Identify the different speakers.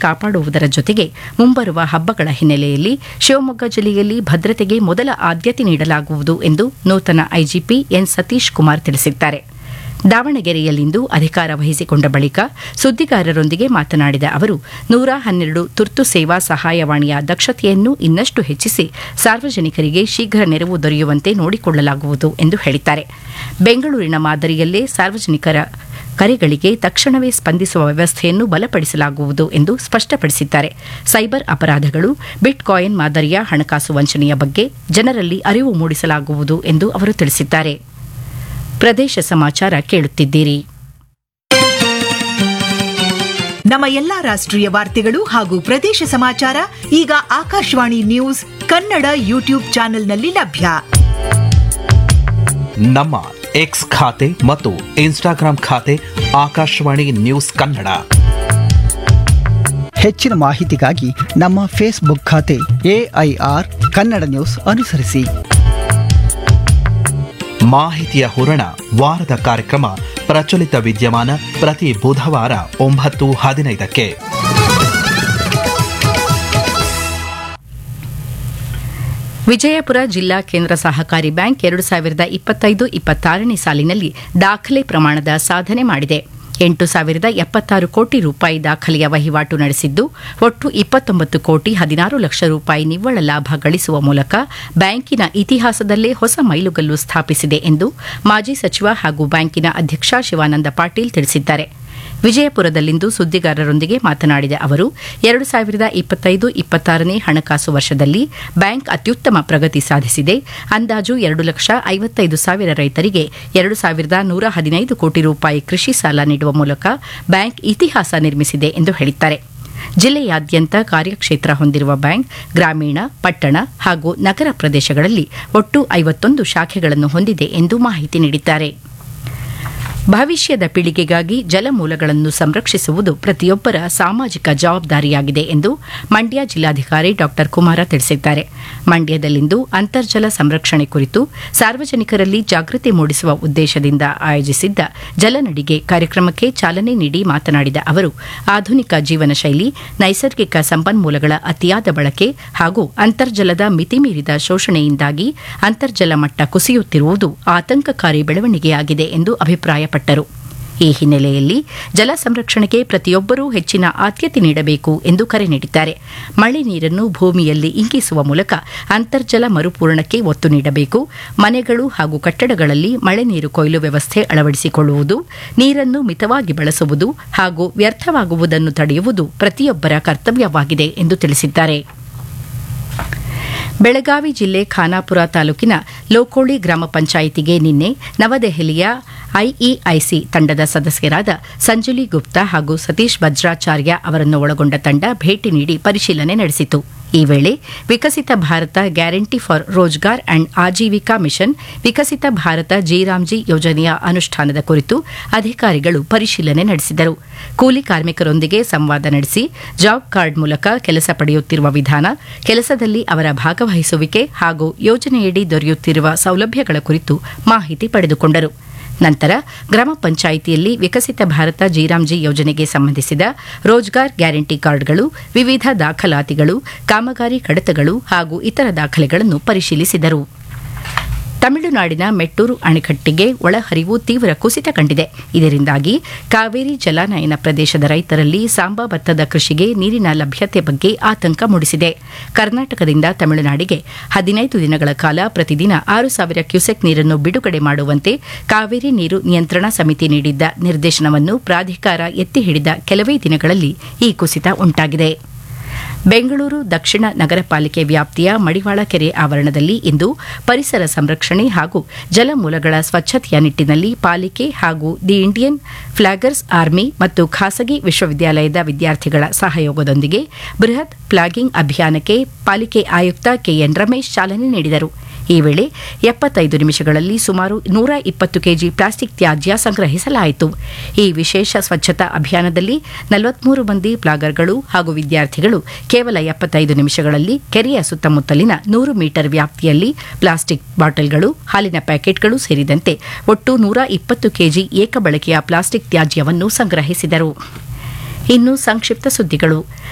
Speaker 1: ಕಾಪಾಡುವುದರ ಜೊತೆಗೆ ಮುಂಬರುವ ಹಬ್ಬಗಳ ಹಿನ್ನೆಲೆಯಲ್ಲಿ ಶಿವಮೊಗ್ಗ ಜಿಲ್ಲೆಯಲ್ಲಿ ಭದ್ರತೆಗೆ ಮೊದಲ ಆದ್ಯತೆ ನೀಡಲಾಗುವುದು ಎಂದು ನೂತನ ಐಜಿಪಿ ಎನ್ ಸತೀಶ್ ಕುಮಾರ್ ತಿಳಿಸಿದ್ದಾರೆ ದಾವಣಗೆರೆಯಲ್ಲಿಂದು ಅಧಿಕಾರ ವಹಿಸಿಕೊಂಡ ಬಳಿಕ ಸುದ್ದಿಗಾರರೊಂದಿಗೆ ಮಾತನಾಡಿದ ಅವರು ನೂರ ಹನ್ನೆರಡು ತುರ್ತು ಸೇವಾ ಸಹಾಯವಾಣಿಯ ದಕ್ಷತೆಯನ್ನು ಇನ್ನಷ್ಟು ಹೆಚ್ಚಿಸಿ ಸಾರ್ವಜನಿಕರಿಗೆ ಶೀಘ್ರ ನೆರವು ದೊರೆಯುವಂತೆ ನೋಡಿಕೊಳ್ಳಲಾಗುವುದು ಎಂದು ಹೇಳಿದ್ದಾರೆ ಬೆಂಗಳೂರಿನ ಮಾದರಿಯಲ್ಲೇ ಸಾರ್ವಜನಿಕರ ಕರೆಗಳಿಗೆ ತಕ್ಷಣವೇ ಸ್ಪಂದಿಸುವ ವ್ಯವಸ್ಥೆಯನ್ನು ಬಲಪಡಿಸಲಾಗುವುದು ಎಂದು ಸ್ಪಷ್ಟಪಡಿಸಿದ್ದಾರೆ ಸೈಬರ್ ಅಪರಾಧಗಳು ಬಿಟ್ ಕಾಯಿನ್ ಮಾದರಿಯ ಹಣಕಾಸು ವಂಚನೆಯ ಬಗ್ಗೆ ಜನರಲ್ಲಿ ಅರಿವು ಮೂಡಿಸಲಾಗುವುದು ಎಂದು ಅವರು ತಿಳಿಸಿದ್ದಾರೆ ಪ್ರದೇಶ ಸಮಾಚಾರ ಕೇಳುತ್ತಿದ್ದೀರಿ
Speaker 2: ನಮ್ಮ ಎಲ್ಲಾ ರಾಷ್ಟ್ರೀಯ ವಾರ್ತೆಗಳು ಹಾಗೂ ಪ್ರದೇಶ ಸಮಾಚಾರ ಈಗ ಆಕಾಶವಾಣಿ ನ್ಯೂಸ್ ಕನ್ನಡ ಯೂಟ್ಯೂಬ್ ಚಾನೆಲ್ನಲ್ಲಿ ಲಭ್ಯ
Speaker 3: ನಮ್ಮ ಎಕ್ಸ್ ಖಾತೆ ಮತ್ತು ಇನ್ಸ್ಟಾಗ್ರಾಂ ಖಾತೆ ಆಕಾಶವಾಣಿ ನ್ಯೂಸ್ ಕನ್ನಡ
Speaker 4: ಹೆಚ್ಚಿನ ಮಾಹಿತಿಗಾಗಿ ನಮ್ಮ ಫೇಸ್ಬುಕ್ ಖಾತೆ ಎಐಆರ್ ಕನ್ನಡ ನ್ಯೂಸ್ ಅನುಸರಿಸಿ
Speaker 3: ಮಾಹಿತಿಯ ಹೂರಣ ವಾರದ ಕಾರ್ಯಕ್ರಮ ಪ್ರಚಲಿತ ವಿದ್ಯಮಾನ ಪ್ರತಿ ಬುಧವಾರ ಒಂಬತ್ತು ಹದಿನೈದಕ್ಕೆ
Speaker 1: ವಿಜಯಪುರ ಜಿಲ್ಲಾ ಕೇಂದ್ರ ಸಹಕಾರಿ ಬ್ಯಾಂಕ್ ಎರಡು ಸಾವಿರದ ಇಪ್ಪತ್ತೈದು ಇಪ್ಪತ್ತಾರನೇ ಸಾಲಿನಲ್ಲಿ ದಾಖಲೆ ಪ್ರಮಾಣದ ಸಾಧನೆ ಮಾಡಿದೆ ಎಂಟು ಸಾವಿರದ ಎಪ್ಪತ್ತಾರು ಕೋಟಿ ರೂಪಾಯಿ ದಾಖಲೆಯ ವಹಿವಾಟು ನಡೆಸಿದ್ದು ಒಟ್ಟು ಇಪ್ಪತ್ತೊಂಬತ್ತು ಕೋಟಿ ಹದಿನಾರು ಲಕ್ಷ ರೂಪಾಯಿ ನಿವ್ವಳ ಲಾಭ ಗಳಿಸುವ ಮೂಲಕ ಬ್ಯಾಂಕಿನ ಇತಿಹಾಸದಲ್ಲೇ ಹೊಸ ಮೈಲುಗಲ್ಲು ಸ್ಥಾಪಿಸಿದೆ ಎಂದು ಮಾಜಿ ಸಚಿವ ಹಾಗೂ ಬ್ಯಾಂಕಿನ ಅಧ್ಯಕ್ಷ ಶಿವಾನಂದ ಪಾಟೀಲ್ ತಿಳಿಸಿದ್ದಾರೆ ವಿಜಯಪುರದಲ್ಲಿಂದು ಸುದ್ದಿಗಾರರೊಂದಿಗೆ ಮಾತನಾಡಿದ ಅವರು ಎರಡು ಸಾವಿರದ ಇಪ್ಪತ್ತೈದು ಇಪ್ಪತ್ತಾರನೇ ಹಣಕಾಸು ವರ್ಷದಲ್ಲಿ ಬ್ಯಾಂಕ್ ಅತ್ಯುತ್ತಮ ಪ್ರಗತಿ ಸಾಧಿಸಿದೆ ಅಂದಾಜು ಎರಡು ಲಕ್ಷ ಐವತ್ತೈದು ಸಾವಿರ ರೈತರಿಗೆ ಎರಡು ಸಾವಿರದ ನೂರ ಹದಿನೈದು ಕೋಟಿ ರೂಪಾಯಿ ಕೃಷಿ ಸಾಲ ನೀಡುವ ಮೂಲಕ ಬ್ಯಾಂಕ್ ಇತಿಹಾಸ ನಿರ್ಮಿಸಿದೆ ಎಂದು ಹೇಳಿದ್ದಾರೆ ಜಿಲ್ಲೆಯಾದ್ಯಂತ ಕಾರ್ಯಕ್ಷೇತ್ರ ಹೊಂದಿರುವ ಬ್ಯಾಂಕ್ ಗ್ರಾಮೀಣ ಪಟ್ಟಣ ಹಾಗೂ ನಗರ ಪ್ರದೇಶಗಳಲ್ಲಿ ಒಟ್ಟು ಐವತ್ತೊಂದು ಶಾಖೆಗಳನ್ನು ಹೊಂದಿದೆ ಎಂದು ಮಾಹಿತಿ ನೀಡಿದ್ದಾರೆ ಭವಿಷ್ಯದ ಪೀಳಿಗೆಗಾಗಿ ಜಲಮೂಲಗಳನ್ನು ಸಂರಕ್ಷಿಸುವುದು ಪ್ರತಿಯೊಬ್ಬರ ಸಾಮಾಜಿಕ ಜವಾಬ್ದಾರಿಯಾಗಿದೆ ಎಂದು ಮಂಡ್ಯ ಜಿಲ್ಲಾಧಿಕಾರಿ ಡಾ ಕುಮಾರ ತಿಳಿಸಿದ್ದಾರೆ ಮಂಡ್ಯದಲ್ಲಿಂದು ಅಂತರ್ಜಲ ಸಂರಕ್ಷಣೆ ಕುರಿತು ಸಾರ್ವಜನಿಕರಲ್ಲಿ ಜಾಗೃತಿ ಮೂಡಿಸುವ ಉದ್ದೇಶದಿಂದ ಆಯೋಜಿಸಿದ್ದ ಜಲನಡಿಗೆ ಕಾರ್ಯಕ್ರಮಕ್ಕೆ ಚಾಲನೆ ನೀಡಿ ಮಾತನಾಡಿದ ಅವರು ಆಧುನಿಕ ಜೀವನ ಶೈಲಿ ನೈಸರ್ಗಿಕ ಸಂಪನ್ಮೂಲಗಳ ಅತಿಯಾದ ಬಳಕೆ ಹಾಗೂ ಅಂತರ್ಜಲದ ಮಿತಿಮೀರಿದ ಶೋಷಣೆಯಿಂದಾಗಿ ಅಂತರ್ಜಲ ಮಟ್ಟ ಕುಸಿಯುತ್ತಿರುವುದು ಆತಂಕಕಾರಿ ಬೆಳವಣಿಗೆಯಾಗಿದೆ ಎಂದು ಅಭಿಪ್ರಾಯಪಟ್ಟರು ಈ ಹಿನ್ನೆಲೆಯಲ್ಲಿ ಜಲ ಸಂರಕ್ಷಣೆಗೆ ಪ್ರತಿಯೊಬ್ಬರೂ ಹೆಚ್ಚಿನ ಆದ್ಯತೆ ನೀಡಬೇಕು ಎಂದು ಕರೆ ನೀಡಿದ್ದಾರೆ ಮಳೆ ನೀರನ್ನು ಭೂಮಿಯಲ್ಲಿ ಇಂಗಿಸುವ ಮೂಲಕ ಅಂತರ್ಜಲ ಮರುಪೂರಣಕ್ಕೆ ಒತ್ತು ನೀಡಬೇಕು ಮನೆಗಳು ಹಾಗೂ ಕಟ್ಟಡಗಳಲ್ಲಿ ಮಳೆ ನೀರು ಕೊಯ್ಲು ವ್ಯವಸ್ಥೆ ಅಳವಡಿಸಿಕೊಳ್ಳುವುದು ನೀರನ್ನು ಮಿತವಾಗಿ ಬಳಸುವುದು ಹಾಗೂ ವ್ಯರ್ಥವಾಗುವುದನ್ನು ತಡೆಯುವುದು ಪ್ರತಿಯೊಬ್ಬರ ಕರ್ತವ್ಯವಾಗಿದೆ ಎಂದು ತಿಳಿಸಿದ್ದಾರೆ ಬೆಳಗಾವಿ ಜಿಲ್ಲೆ ಖಾನಾಪುರ ತಾಲೂಕಿನ ಲೋಕೋಳಿ ಗ್ರಾಮ ಪಂಚಾಯಿತಿಗೆ ನಿನ್ನೆ ನವದೆಹಲಿಯ ಐಇಐಸಿ ತಂಡದ ಸದಸ್ಯರಾದ ಸಂಜುಲಿ ಗುಪ್ತಾ ಹಾಗೂ ಸತೀಶ್ ಭದ್ರಾಚಾರ್ಯ ಅವರನ್ನು ಒಳಗೊಂಡ ತಂಡ ಭೇಟಿ ನೀಡಿ ಪರಿಶೀಲನೆ ನಡೆಸಿತು ಈ ವೇಳೆ Viksit Bharat guarantee for Rozgar and Ajeevika mission Viksit Bharat G RAM G ಯೋಜನೆಯ ಅನುಷ್ಠಾನದ ಕುರಿತು ಅಧಿಕಾರಿಗಳು ಪರಿಶೀಲನೆ ನಡೆಸಿದರು ಕೂಲಿ ಕಾರ್ಮಿಕರೊಂದಿಗೆ ಸಂವಾದ ನಡೆಸಿ ಜಾಬ್ ಕಾರ್ಡ್ ಮೂಲಕ ಕೆಲಸ ಪಡೆಯುತ್ತಿರುವ ವಿಧಾನ ಕೆಲಸದಲ್ಲಿ ಅವರ ಭಾಗವಹಿಸುವಿಕೆ ಹಾಗೂ ಯೋಜನೆಯಡಿ ದೊರೆಯುತ್ತಿರುವ ಸೌಲಭ್ಯಗಳ ಕುರಿತು ಮಾಹಿತಿ ಪಡೆದುಕೊಂಡರು ನಂತರ ಗ್ರಾಮ ಪಂಚಾಯಿತಿಯಲ್ಲಿ ವಿಕಸಿತ ಭಾರತ ಜೀರಾಮ್ಜಿ ಯೋಜನೆಗೆ ಸಂಬಂಧಿಸಿದ ರೋಜ್ಗಾರ್ ಗ್ಯಾರಂಟಿ ಕಾರ್ಡ್ಗಳು ವಿವಿಧ ದಾಖಲಾತಿಗಳು ಕಾಮಗಾರಿ ಕಡತಗಳು ಹಾಗೂ ಇತರ ದಾಖಲೆಗಳನ್ನು ಪರಿಶೀಲಿಸಿದರು ತಮಿಳುನಾಡಿನ ಮೆಟ್ಟೂರು ಅಣೆಕಟ್ಟಿಗೆ ಒಳಹರಿವು ತೀವ್ರ ಕುಸಿತ ಕಂಡಿದೆ ಇದರಿಂದಾಗಿ ಕಾವೇರಿ ಜಲಾನಯನ ಪ್ರದೇಶದ ರೈತರಲ್ಲಿ ಸಾಂಬಾ ಭತ್ತದ ಕೃಷಿಗೆ ನೀರಿನ ಲಭ್ಯತೆ ಬಗ್ಗೆ ಆತಂಕ ಮೂಡಿಸಿದೆ ಕರ್ನಾಟಕದಿಂದ ತಮಿಳುನಾಡಿಗೆ ಹದಿನೈದು ದಿನಗಳ ಕಾಲ ಪ್ರತಿದಿನ ಆರು ಸಾವಿರ ಕ್ಯೂಸೆಕ್ ನೀರನ್ನು ಬಿಡುಗಡೆ ಮಾಡುವಂತೆ ಕಾವೇರಿ ನೀರು ನಿಯಂತ್ರಣ ಸಮಿತಿ ನೀಡಿದ್ದ ನಿರ್ದೇಶನವನ್ನು ಪ್ರಾಧಿಕಾರ ಎತ್ತಿ ಹಿಡಿದ ಕೆಲವೇ ದಿನಗಳಲ್ಲಿ ಈ ಕುಸಿತ ಉಂಟಾಗಿದೆ ಬೆಂಗಳೂರು ದಕ್ಷಿಣ ನಗರ ಪಾಲಿಕೆ ವ್ಯಾಪ್ತಿಯ ಮಡಿವಾಳ ಕೆರೆ ಆವರಣದಲ್ಲಿ ಇಂದು ಪರಿಸರ ಸಂರಕ್ಷಣೆ ಹಾಗೂ ಜಲಮೂಲಗಳ ಸ್ವಚ್ಛತೆಯ ನಿಟ್ಟಿನಲ್ಲಿ ಪಾಲಿಕೆ ಹಾಗೂ ದಿ ಇಂಡಿಯನ್ ಫ್ಲಾಗರ್ಸ್ ಆರ್ಮಿ ಮತ್ತು ಖಾಸಗಿ ವಿಶ್ವವಿದ್ಯಾಲಯದ ವಿದ್ಯಾರ್ಥಿಗಳ ಸಹಯೋಗದೊಂದಿಗೆ ಬೃಹತ್ ಫ್ಲಾಗಿಂಗ್ ಅಭಿಯಾನಕ್ಕೆ ಪಾಲಿಕೆ ಆಯುಕ್ತ ಕೆಎನ್ ರಮೇಶ್ ಚಾಲನೆ ನೀಡಿದರು ಈ ವೇಳೆ ಎಪ್ಪತ್ತೈದು ನಿಮಿಷಗಳಲ್ಲಿ ಸುಮಾರು ನೂರ ಇಪ್ಪತ್ತು ಕೆಜಿ ಪ್ಲಾಸ್ಟಿಕ್ ತ್ಯಾಜ್ಯ ಸಂಗ್ರಹಿಸಲಾಯಿತು ಈ ವಿಶೇಷ ಸ್ವಚ್ಛತಾ ಅಭಿಯಾನದಲ್ಲಿ ನಲವತ್ಮೂರು ಮಂದಿ ಪ್ಲಾಗರ್ಗಳು ಹಾಗೂ ವಿದ್ಯಾರ್ಥಿಗಳು ಕೇವಲ ಎಪ್ಪತ್ತೈದು ನಿಮಿಷಗಳಲ್ಲಿ ಕೆರೆಯ ಸುತ್ತಮುತ್ತಲಿನ ನೂರು ಮೀಟರ್ ವ್ಯಾಪ್ತಿಯಲ್ಲಿ ಪ್ಲಾಸ್ಟಿಕ್ ಬಾಟಲ್ಗಳು ಹಾಲಿನ ಪ್ಯಾಕೆಟ್ಗಳು ಸೇರಿದಂತೆ ಒಟ್ಟು ನೂರ ಇಪ್ಪತ್ತು ಕೆಜಿ ಏಕಬಳಕೆಯ ಪ್ಲಾಸ್ಟಿಕ್ ತ್ಯಾಜ್ಯವನ್ನು ಸಂಗ್ರಹಿಸಿದರು ಇನ್ನು ಸಂಕ್ಷಿಪ್ತ ಸುದ್ದಿಗಳು